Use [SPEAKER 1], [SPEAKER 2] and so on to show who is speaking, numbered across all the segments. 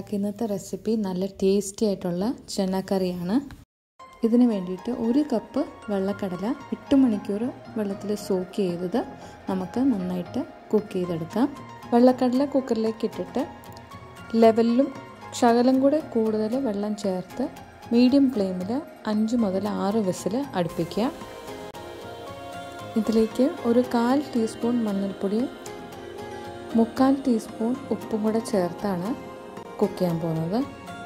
[SPEAKER 1] നമുക്ക് ഇന്നത്തെ റെസിപ്പി നല്ല ടേസ്റ്റി ആയിട്ടുള്ള ചെന്നക്കറിയാണ് ഇതിന് വേണ്ടിയിട്ട് ഒരു കപ്പ് വെള്ളക്കടല എട്ട് മണിക്കൂർ വെള്ളത്തിൽ സോക്ക് ചെയ്തത് നമുക്ക് നന്നായിട്ട് കുക്ക് ചെയ്തെടുക്കാം വെള്ളക്കടല കുക്കറിലേക്ക് ഇട്ടിട്ട് ലെവലിലും ശകലം കൂടെ കൂടുതൽ വെള്ളം ചേർത്ത് മീഡിയം ഫ്ലെയിമിൽ അഞ്ച് മുതൽ ആറ് വിസിൽ അടുപ്പിക്കുക ഇതിലേക്ക് ഒരു കാൽ ടീസ്പൂൺ മഞ്ഞൾപ്പൊടിയും മുക്കാൽ ടീസ്പൂൺ ഉപ്പും കൂടെ ചേർത്താണ് കുക്ക് ചെയ്യാൻ പോകുന്നത്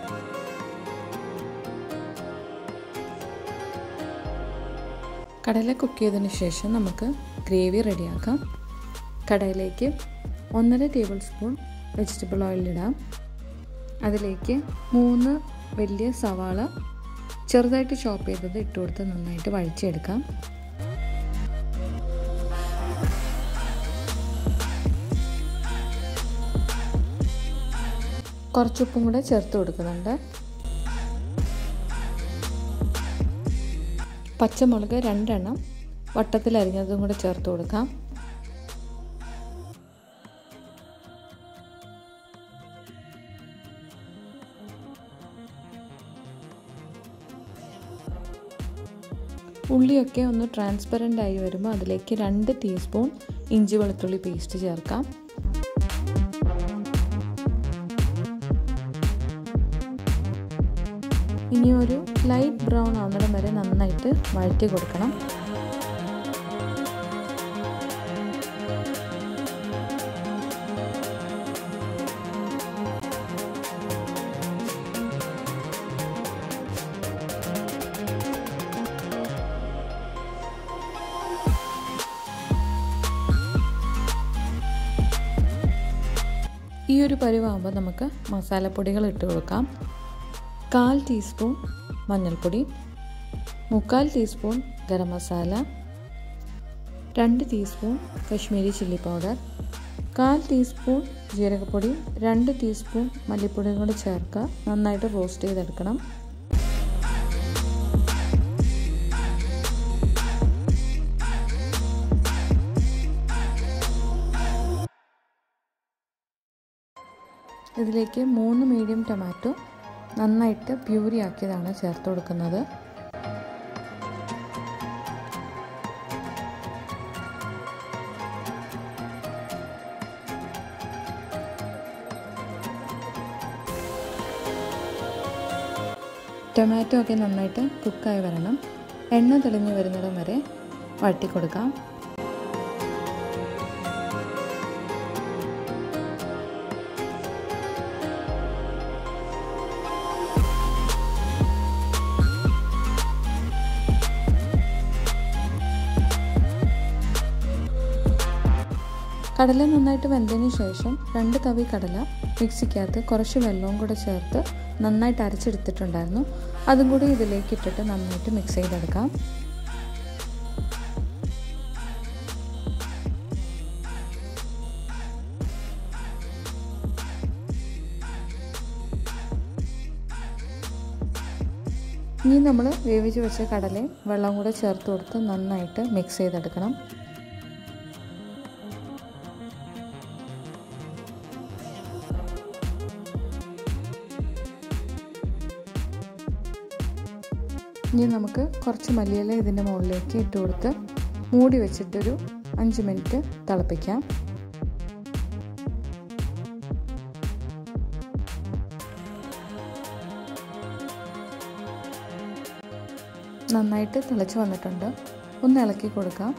[SPEAKER 1] കടല കുക്ക് ചെയ്തതിന് ശേഷം നമുക്ക് ഗ്രേവി റെഡിയാക്കാം കടയിലേക്ക് ഒന്നര ടേബിൾ സ്പൂൺ വെജിറ്റബിൾ ഓയിൽ ഇടാം അതിലേക്ക് മൂന്ന് വലിയ സവാള ചെറുതായിട്ട് ചോപ്പ് ചെയ്തത് ഇട്ട് കൊടുത്ത് നന്നായിട്ട് വഴിച്ചെടുക്കാം കുറച്ചുപ്പും കൂടെ ചേർത്ത് കൊടുക്കുന്നുണ്ട് പച്ചമുളക് രണ്ടെണ്ണം വട്ടത്തിൽ അരിഞ്ഞതും കൂടെ ചേർത്ത് കൊടുക്കാം ഉള്ളിയൊക്കെ ഒന്ന് ട്രാൻസ്പെറൻ്റ് ആയി വരുമ്പോൾ അതിലേക്ക് രണ്ട് ടീസ്പൂൺ ഇഞ്ചി വെളുത്തുള്ളി പേസ്റ്റ് ചേർക്കാം ഇനി ഒരു ലൈറ്റ് ബ്രൗൺ ആവുന്നിടം വരെ നന്നായിട്ട് വഴറ്റി കൊടുക്കണം ഈ ഒരു പരിവാകുമ്പോൾ നമുക്ക് മസാലപ്പൊടികൾ ഇട്ട് കൊടുക്കാം കാൽ ടീസ്പൂൺ മഞ്ഞൾപ്പൊടി മുക്കാൽ ടീസ്പൂൺ ഗരം മസാല രണ്ട് ടീസ്പൂൺ കശ്മീരി ചില്ലി പൗഡർ കാൽ ടീസ്പൂൺ ജീരകപ്പൊടി രണ്ട് ടീസ്പൂൺ മല്ലിപ്പൊടിയും കൂടി ചേർക്കുക നന്നായിട്ട് റോസ്റ്റ് ചെയ്തെടുക്കണം ഇതിലേക്ക് മൂന്ന് മീഡിയം ടൊമാറ്റോ നന്നായിട്ട് പ്യൂരി ആക്കിയതാണ് ചേർത്ത് കൊടുക്കുന്നത് ടൊമാറ്റോ ഒക്കെ നന്നായിട്ട് കുക്കായി വരണം എണ്ണ തെളിഞ്ഞ് വരുന്നിടം വരെ വഴറ്റി കൊടുക്കാം കടല നന്നായിട്ട് വെന്തതിന് ശേഷം രണ്ട് തവി കടല മിക്സിക്കകത്ത് കുറച്ച് വെള്ളവും കൂടെ ചേർത്ത് നന്നായിട്ട് അരച്ചെടുത്തിട്ടുണ്ടായിരുന്നു അതും കൂടി ഇതിലേക്ക് ഇട്ടിട്ട് നന്നായിട്ട് മിക്സ് ചെയ്തെടുക്കാം ഇനി നമ്മൾ വേവിച്ച് വെച്ച കടലയും വെള്ളം കൂടെ ചേർത്ത് കൊടുത്ത് നന്നായിട്ട് മിക്സ് ചെയ്തെടുക്കണം ഇനി നമുക്ക് കുറച്ച് മല്ലിയില ഇതിൻ്റെ മുകളിലേക്ക് ഇട്ട് കൊടുത്ത് മൂടി വെച്ചിട്ടൊരു അഞ്ച് മിനിറ്റ് തിളപ്പിക്കാം നന്നായിട്ട് തിളച്ച് വന്നിട്ടുണ്ട് ഒന്ന് ഇളക്കി കൊടുക്കാം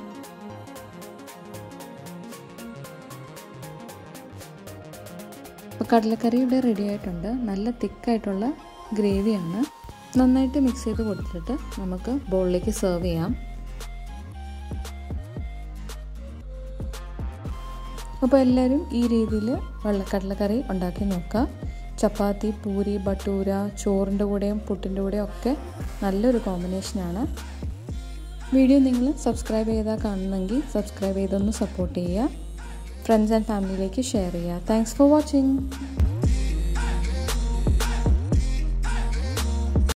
[SPEAKER 1] അപ്പോൾ കടലക്കറി ഇവിടെ റെഡി ആയിട്ടുണ്ട് നല്ല തിക്കായിട്ടുള്ള ഗ്രേവിയാണ് നന്നായിട്ട് മിക്സ് ചെയ്ത് കൊടുത്തിട്ട് നമുക്ക് ബോളിലേക്ക് സെർവ് ചെയ്യാം അപ്പോൾ എല്ലാവരും ഈ രീതിയിൽ വെള്ളക്കടലക്കറി ഉണ്ടാക്കി നോക്കുക ചപ്പാത്തി പൂരി ബട്ടൂര ചോറിൻ്റെ കൂടെയും പുട്ടിൻ്റെ കൂടെയും ഒക്കെ നല്ലൊരു കോമ്പിനേഷനാണ് വീഡിയോ നിങ്ങൾ സബ്സ്ക്രൈബ് ചെയ്താൽ കാണുന്നെങ്കിൽ സബ്സ്ക്രൈബ് ചെയ്തൊന്ന് സപ്പോർട്ട് ചെയ്യുക ഫ്രണ്ട്സ് ആൻഡ് ഫാമിലിയിലേക്ക് ഷെയർ ചെയ്യുക താങ്ക്സ് ഫോർ വാച്ചിങ്